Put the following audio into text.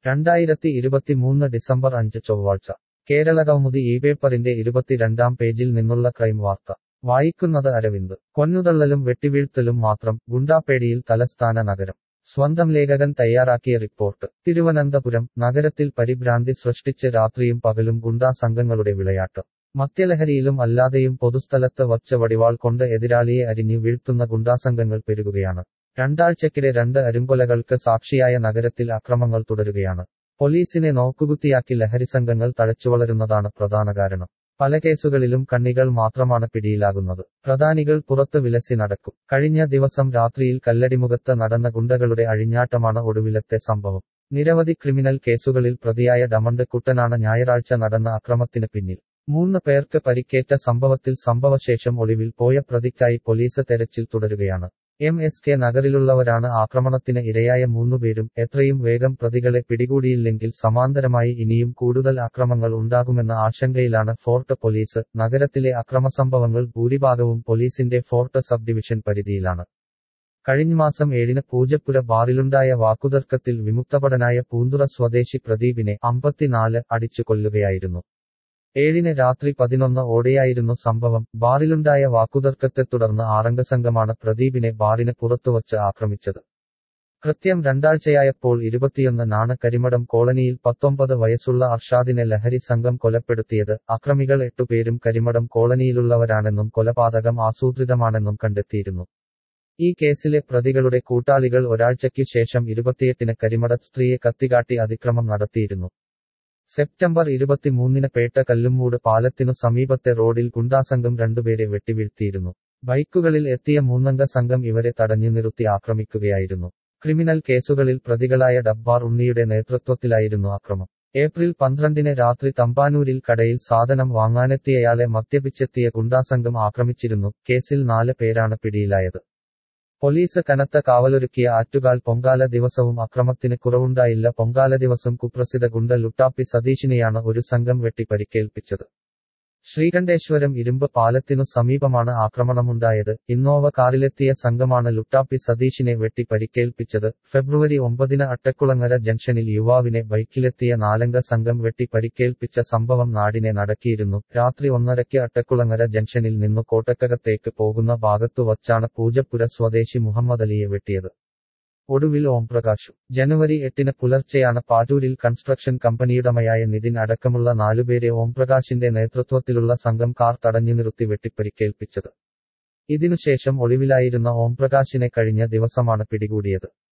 രണ്ടായിരത്തി ഇരുപത്തിമൂന്ന് ഡിസംബർ അഞ്ച് ചൊവ്വാഴ്ച കേരള കൗമുദി ഈ പേപ്പറിന്റെ ഇരുപത്തിരണ്ടാം പേജിൽ നിന്നുള്ള ക്രൈം വാർത്ത വായിക്കുന്നത് അരവിന്ദ് കൊന്നുതള്ളലും വെട്ടിവീഴ്ത്തലും മാത്രം ഗുണ്ടാപ്പേടിയിൽ തലസ്ഥാന നഗരം സ്വന്തം ലേഖകൻ തയ്യാറാക്കിയ റിപ്പോർട്ട് തിരുവനന്തപുരം നഗരത്തിൽ പരിഭ്രാന്തി സൃഷ്ടിച്ച് രാത്രിയും പകലും ഗുണ്ടാ സംഘങ്ങളുടെ വിളയാട്ട് മദ്യലഹരിയിലും അല്ലാതെയും പൊതുസ്ഥലത്ത് വച്ച വടിവാൾ കൊണ്ട് എതിരാളിയെ അരിഞ്ഞു വീഴ്ത്തുന്ന ഗുണ്ടാസംഘങ്ങൾ പെരുകുകയാണ് രണ്ടാഴ്ചക്കിടെ രണ്ട് അരുങ്കൊലകൾക്ക് സാക്ഷിയായ നഗരത്തിൽ അക്രമങ്ങൾ തുടരുകയാണ് പോലീസിനെ നോക്കുകുത്തിയാക്കി ലഹരിസംഘങ്ങൾ തഴച്ചുവളരുന്നതാണ് പ്രധാന കാരണം പല കേസുകളിലും കണ്ണികൾ മാത്രമാണ് പിടിയിലാകുന്നത് പ്രധാനികൾ പുറത്ത് വിലസി നടക്കും കഴിഞ്ഞ ദിവസം രാത്രിയിൽ കല്ലടിമുഖത്ത് നടന്ന ഗുണ്ടകളുടെ അഴിഞ്ഞാട്ടമാണ് ഒടുവിലത്തെ സംഭവം നിരവധി ക്രിമിനൽ കേസുകളിൽ പ്രതിയായ ഡമണ്ട് കുട്ടനാണ് ഞായറാഴ്ച നടന്ന അക്രമത്തിന് പിന്നിൽ മൂന്ന് പേർക്ക് പരിക്കേറ്റ സംഭവത്തിൽ സംഭവശേഷം ഒളിവിൽ പോയ പ്രതിക്കായി പോലീസ് തെരച്ചിൽ തുടരുകയാണ് എം എസ് കെ നഗറിലുള്ളവരാണ് ആക്രമണത്തിന് ഇരയായ മൂന്നുപേരും എത്രയും വേഗം പ്രതികളെ പിടികൂടിയില്ലെങ്കിൽ സമാന്തരമായി ഇനിയും കൂടുതൽ അക്രമങ്ങൾ ഉണ്ടാകുമെന്ന ആശങ്കയിലാണ് ഫോർട്ട് പോലീസ് നഗരത്തിലെ അക്രമസംഭവങ്ങൾ ഭൂരിഭാഗവും പോലീസിന്റെ ഫോർട്ട് സബ് ഡിവിഷൻ പരിധിയിലാണ് കഴിഞ്ഞ മാസം ഏഴിന് പൂജപ്പുര ബാറിലുണ്ടായ വാക്കുതർക്കത്തിൽ വിമുക്തപടനായ പൂന്തുറ സ്വദേശി പ്രദീപിനെ അമ്പത്തിനാല് അടിച്ചു കൊല്ലുകയായിരുന്നു ഏഴിന് രാത്രി പതിനൊന്ന് ഓടെയായിരുന്നു സംഭവം ബാറിലുണ്ടായ വാക്കുതർക്കത്തെ തുടർന്ന് ആറംഗ സംഘമാണ് പ്രദീപിനെ ബാറിന് പുറത്തുവച്ച് ആക്രമിച്ചത് കൃത്യം രണ്ടാഴ്ചയായപ്പോൾ ഇരുപത്തിയൊന്നിനാണ് കരിമടം കോളനിയിൽ പത്തൊമ്പത് വയസ്സുള്ള അർഷാദിനെ ലഹരി സംഘം കൊലപ്പെടുത്തിയത് അക്രമികൾ എട്ടുപേരും കരിമടം കോളനിയിലുള്ളവരാണെന്നും കൊലപാതകം ആസൂത്രിതമാണെന്നും കണ്ടെത്തിയിരുന്നു ഈ കേസിലെ പ്രതികളുടെ കൂട്ടാളികൾ ഒരാഴ്ചയ്ക്കു ശേഷം ഇരുപത്തിയെട്ടിന് കരിമട സ്ത്രീയെ കത്തികാട്ടി അതിക്രമം നടത്തിയിരുന്നു സെപ്റ്റംബർ ഇരുപത്തിമൂന്നിന് പേട്ട കല്ലുമ്മൂട് പാലത്തിനു സമീപത്തെ റോഡിൽ ഗുണ്ടാസംഘം രണ്ടുപേരെ വെട്ടിവീഴ്ത്തിയിരുന്നു ബൈക്കുകളിൽ എത്തിയ മൂന്നംഗ സംഘം ഇവരെ തടഞ്ഞു നിർത്തി ആക്രമിക്കുകയായിരുന്നു ക്രിമിനൽ കേസുകളിൽ പ്രതികളായ ഡബ്ബാർ ഉണ്ണിയുടെ നേതൃത്വത്തിലായിരുന്നു അക്രമം ഏപ്രിൽ പന്ത്രണ്ടിന് രാത്രി തമ്പാനൂരിൽ കടയിൽ സാധനം വാങ്ങാനെത്തിയയാളെ മദ്യപിച്ചെത്തിയ ഗുണ്ടാസംഘം ആക്രമിച്ചിരുന്നു കേസിൽ നാല് പേരാണ് പിടിയിലായത് പോലീസ് കനത്ത കാവലൊരുക്കിയ ആറ്റുകാൽ പൊങ്കാല ദിവസവും അക്രമത്തിന് കുറവുണ്ടായില്ല പൊങ്കാല ദിവസം കുപ്രസിദ്ധ ഗുണ്ട ലുട്ടാപ്പി സതീഷിനെയാണ് ഒരു സംഘം വെട്ടി പരിക്കേൽപ്പിച്ചത് ശ്രീകണ്ഠേശ്വരം ഇരുമ്പ് പാലത്തിനു സമീപമാണ് ആക്രമണമുണ്ടായത് ഇന്നോവ കാറിലെത്തിയ സംഘമാണ് ലുട്ടാപ്പി സതീഷിനെ വെട്ടി പരിക്കേൽപ്പിച്ചത് ഫെബ്രുവരി ഒമ്പതിന് അട്ടക്കുളങ്ങര ജംഗ്ഷനിൽ യുവാവിനെ ബൈക്കിലെത്തിയ നാലംഗ സംഘം വെട്ടി പരിക്കേൽപ്പിച്ച സംഭവം നാടിനെ നടക്കിയിരുന്നു രാത്രി ഒന്നരയ്ക്ക് അട്ടക്കുളങ്ങര ജംഗ്ഷനിൽ നിന്നു കോട്ടക്കകത്തേക്ക് പോകുന്ന ഭാഗത്തു വച്ചാണ് പൂജപ്പുര സ്വദേശി മുഹമ്മദ് അലിയെ വെട്ടിയത് ഒടുവിൽ ഓംപ്രകാശും ജനുവരി എട്ടിന് പുലർച്ചെയാണ് പാറ്റൂരിൽ കൺസ്ട്രക്ഷൻ കമ്പനിയുടമയായ നിതിൻ അടക്കമുള്ള നാലുപേരെ ഓംപ്രകാശിന്റെ നേതൃത്വത്തിലുള്ള സംഘം കാർ തടഞ്ഞു നിർത്തി വെട്ടിപ്പരിക്കേൽപ്പിച്ചത് ഇതിനുശേഷം ഒളിവിലായിരുന്ന ഓംപ്രകാശിനെ കഴിഞ്ഞ ദിവസമാണ് പിടികൂടിയത്